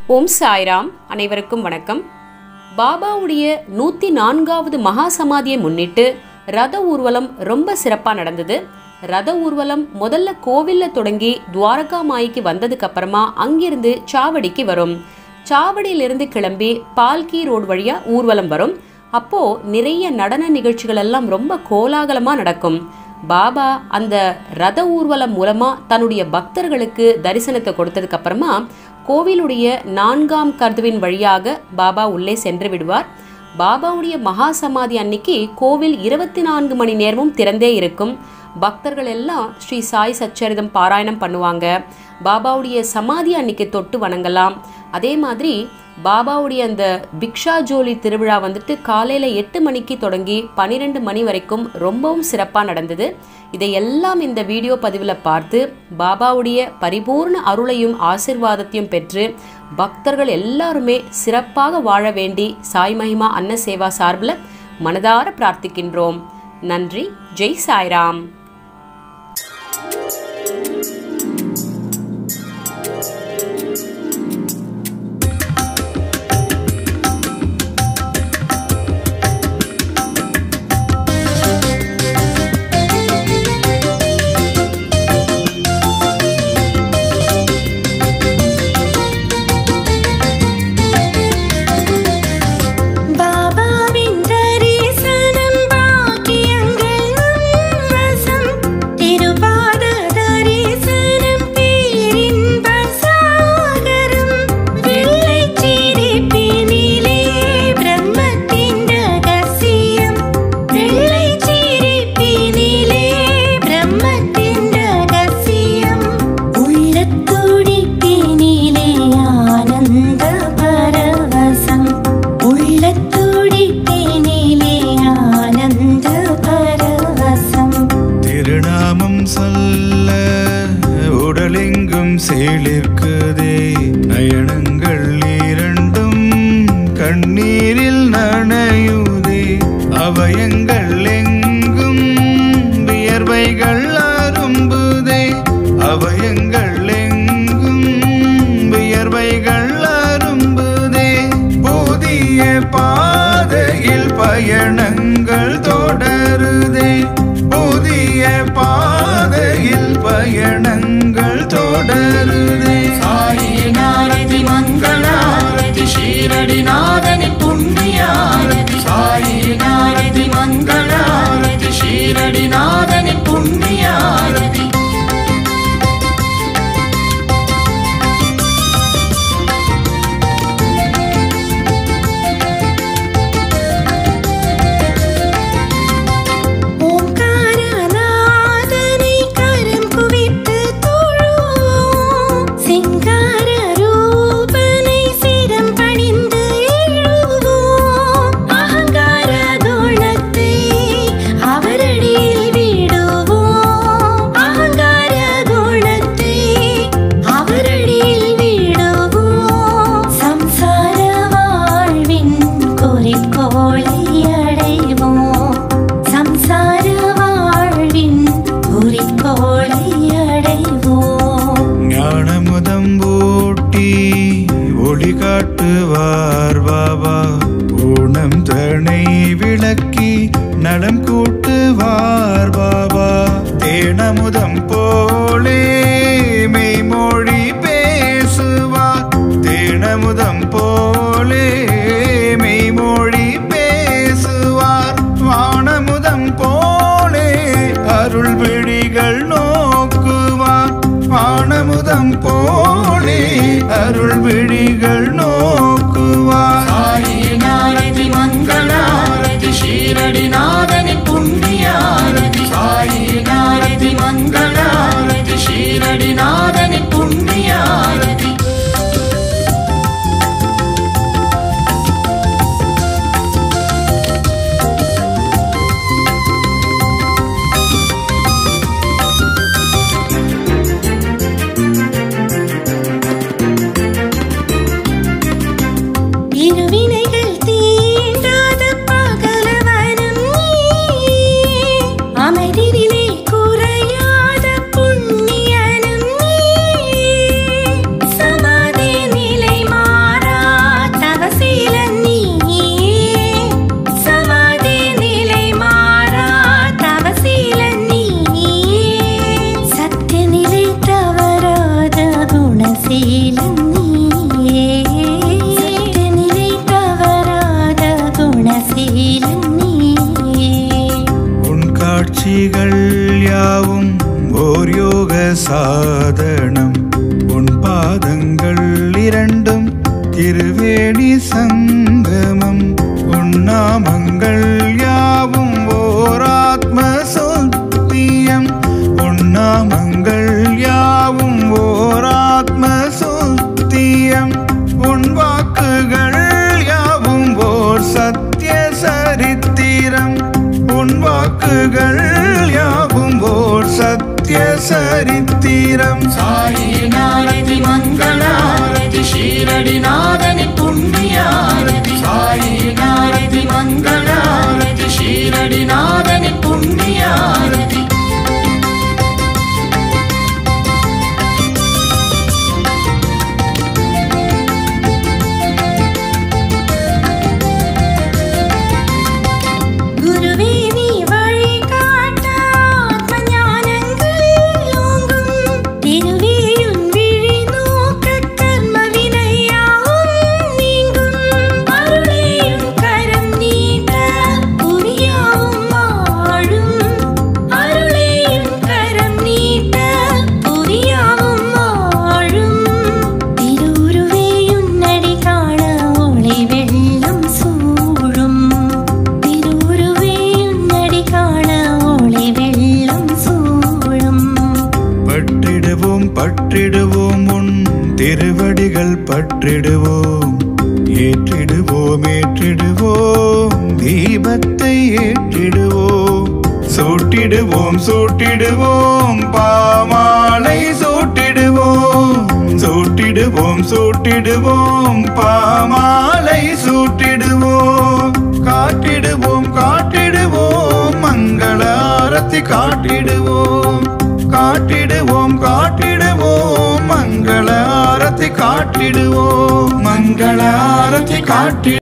ஓம் சாய்ராம் அனைவருக்கும் வணக்கம் பாபாவுடைய நூத்தி நான்காவது மகா சமாதியை முன்னிட்டு ரத ஊர்வலம் ரொம்ப சிறப்பா நடந்தது ரத ஊர்வலம் முதல்ல கோவில்ல தொடங்கி துவாரகா மாய்க்கு வந்ததுக்கு அப்புறமா அங்கிருந்து சாவடிக்கு வரும் சாவடியிலிருந்து கிளம்பி பால்கி ரோடு வழியா ஊர்வலம் வரும் அப்போ நிறைய நடன நிகழ்ச்சிகள் எல்லாம் ரொம்ப கோலாகலமா நடக்கும் பாபா அந்த ரத ஊர்வலம் மூலமா தன்னுடைய பக்தர்களுக்கு தரிசனத்தை கொடுத்ததுக்கு அப்புறமா கோவிலுடைய நான்காம் கருதுவின் வழியாக பாபா உள்ளே சென்று விடுவார் பாபாவுடைய மகா சமாதி அன்னைக்கு கோவில் இருபத்தி நான்கு மணி நேரமும் திறந்தே இருக்கும் பக்தர்கள் எல்லாம் ஸ்ரீ சாய் சச்சரிதம் பாராயணம் பண்ணுவாங்க பாபாவுடைய சமாதி அன்னைக்கு தொட்டு வணங்கலாம் அதே மாதிரி பாபாவுடைய அந்த பிக்ஷா ஜோலி திருவிழா வந்துட்டு காலையில் எட்டு மணிக்கு தொடங்கி பன்னிரெண்டு மணி வரைக்கும் ரொம்பவும் சிறப்பாக நடந்தது இதையெல்லாம் இந்த வீடியோ பதிவில் பார்த்து பாபாவுடைய பரிபூர்ண அருளையும் ஆசிர்வாதத்தையும் பெற்று பக்தர்கள் எல்லாருமே சிறப்பாக வாழ வேண்டி சாய் மகிமா அன்ன சேவா சார்பில் மனதார பிரார்த்திக்கின்றோம் நன்றி ஜெய் சாய்ராம் பாபாவின் தரிசனம் பாக்கியங்கள் வசம் திருபாத தரிசனம் பேரின்ப சாகரம் வெள்ளை சிரிப்பினிலே பிரம்மத்தின் ரகசியம் வெள்ளை சிரிப்பினிலே பிரம்மத்தின் ரகசியம் உள்ளத் துடிப்பினிலே ஆனந்த பரவசம் உள்ளத் துடிப்பினிலே ஆனந்த பரவசம் திருநாமம் சொல்ல உடலெங்கும் சேலிருக்குதே நயனங்கள் இரண்டும் கண்ணீரில் நனையுதே அவயங்கள் எங்கும் வியர்வைகள் அரும்புதே அவயங்கள் எங்கும் வியர்வைகள் அரும்புதே புதிய பாதையில் பயணங்கள் தொடருதே புதிய பாதையில் பயணங்கள் தொடருதே சாயினாரதி மங்களாரதி ஷீரடிநாதனி புண்ணியாரதி சாயினாரதி மங்களாரதி ஷீரடிநாதனி புண்ணியாரதி ஓம்காரநாதனை கரம் குவித்து தொழுவோம் சிங்கார ரூபனை சிரம் பணிந்து எழுவோம் அகங்கார குணத்தை அவரடியில் விடுவோம் அகங்கார குணத்தை அவரடியில் விடுவோம் சம்சார வாழ்வின் குறிக்கோளை அடைவோம் சம்சார வாழ்வின் குறிக்கோளை அடைவோம் ஞானமுதம் ஊட்டி ஒளி காட்டுவார் பாபா ஊனம் தனை விளக்கி நலம் கூட்டுவார் பாபா தேனமுதம் போலே மெய்மொழி பேசுவார் தேனமுதம் போலே மெய்மொழி பேசுவார் வானமுதம் போலே அருள் விழிகள் நோக்குவார் வானமுதம் போலே அருள் விழிகள் நோக்குவார் சாயினாரதி மங்களாரதி ஷீரடிநாதனி புண்ணியாரதி சாயினாரதி மங்கள குணசீலன் நீயே நிலை தவறாத குணசீலன் நீயே உன் காட்சிகள் யாவும் ஓர் யோக சாதனம் உன் பாதங்கள் இரண்டும் திருவேணி சங்கமம் உன் நாமங்கள் யாவும் ஓர் ஆத்ம சொத்தியம் உன் நாமங்கள் யாவும் ஓர் ஆத்ம சொத்தியம் உன் வாக்குகள் யாவும் ஓர் சத்திய சரித்திரம் உன் வாக்குகள் யாவும் ஓர் சத்திய சரித்திரம் சாயினாரதி மங்களாரதி ஷீரடிநாதனி புண்ணியாரதி சாயினாரதி மங்களாரதி ஷீரடிநாதனி புண்ணியாரதி குருவே நீ வழிகாட்ட ஆத்மஞானங்கள் ஓங்கும். திருவேயுன் விழி நோக்க கர்ம வினையாவும் நீங்கும். அருளேயும் கரம் நீட்ட புவியாவும் வாழும். அருளேயும் கரம் நீட்ட புவியாவும் வாழும். திருவுருவேயுன் அடி காண ஒளி வெள்ளம் சூழும் திருவுருவேயுன் அடி காண ஒளி வெள்ளம் சூழும் பற்றிடுவோம் பற்றிடுவோம் உன் திருவடிகள் பற்றிடுவோம் ஏற்றிடுவோம் ஏற்றிடுவோம் தீபத்தை ஏற்றிடுவோம் சூட்டிடுவோம் சூட்டிடுவோம் பாமாலை சூட்டிடுவோம் சூட்டிடுவோம் சூட்டிடுவோம் பாமாலை சூட்டிடுவோம் காட்டிடுவோம் காட்டிடுவோம் மங்கள ஆரத்தி காட்டிடுவோம் காட்டிடுவோம் காட்டிடுவோம் மங்கள ஆரத்தி காட்டிடுவோம் மங்கள ஆரத்தி காட்டி